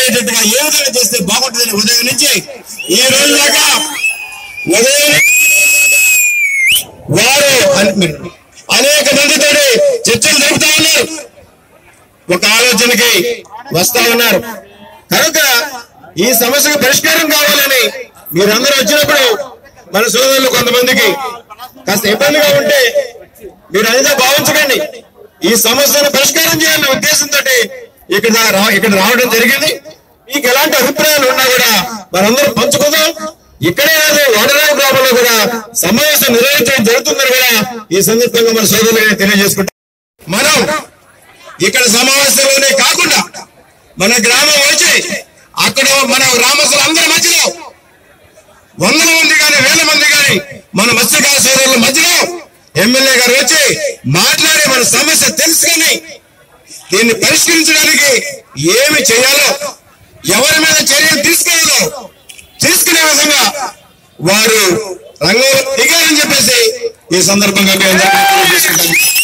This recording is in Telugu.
అయ్యేటట్టుగా ఏ విధంగా చేస్తే బాగుంటుందని ఉదయం నుంచి ఈ రోజు దాకా ఉదయం నుంచి వారు అన్- అనేక మందితో చర్చలు జరుపుతా ఉన్నారు ఒక ఆలోచనకి వస్తా ఉన్నారు కనుక ఈ సమస్యకు పరిష్కారం కావాలని మీరందరూ వచ్చినప్పుడు మన సోదరులు కొంతమందికి కాస్త ఇబ్బందిగా ఉంటే మీరు అనేది భావించకండి ఈ సమస్యను పరిష్కారం చేయాలనే ఉద్దేశంతో ఇక్కడ రా- ఇక్కడ రావడం జరిగింది మీకు ఎలాంటి అభిప్రాయాలు ఉన్నా కూడా మనందరం పంచుకుందాం ఇక్కడే కాదు వడరావు గ్రామంలో కూడా సమావేశం నిర్వహించడం జరుగుతుందని కూడా ఈ సందర్భంగా మన సోదరులు తెలియజేసుకుంటాం మనం ఇక్కడ సమావేశంలోనే కాకుండా మన గ్రామం వచ్చి అక్కడ మన గ్రామస్తులు అందరి మధ్యలో వందల మంది కానీ వేల మంది కానీ మన మత్స్యకార సోదరుల మధ్యలో ఎమ్మెల్యే గారు వచ్చి మాట్లాడి మన సమస్య తెలుసుకొని దీన్ని పరిష్కరించడానికి ఏమి చేయాలో ఎవరి మీద చర్యలు తీసుకోవాలో తీసుకునే విధంగా వారు రంగంలో దిగారని చెప్పేసి ఈ సందర్భంగా మేము తెలియజేసుకుంటాం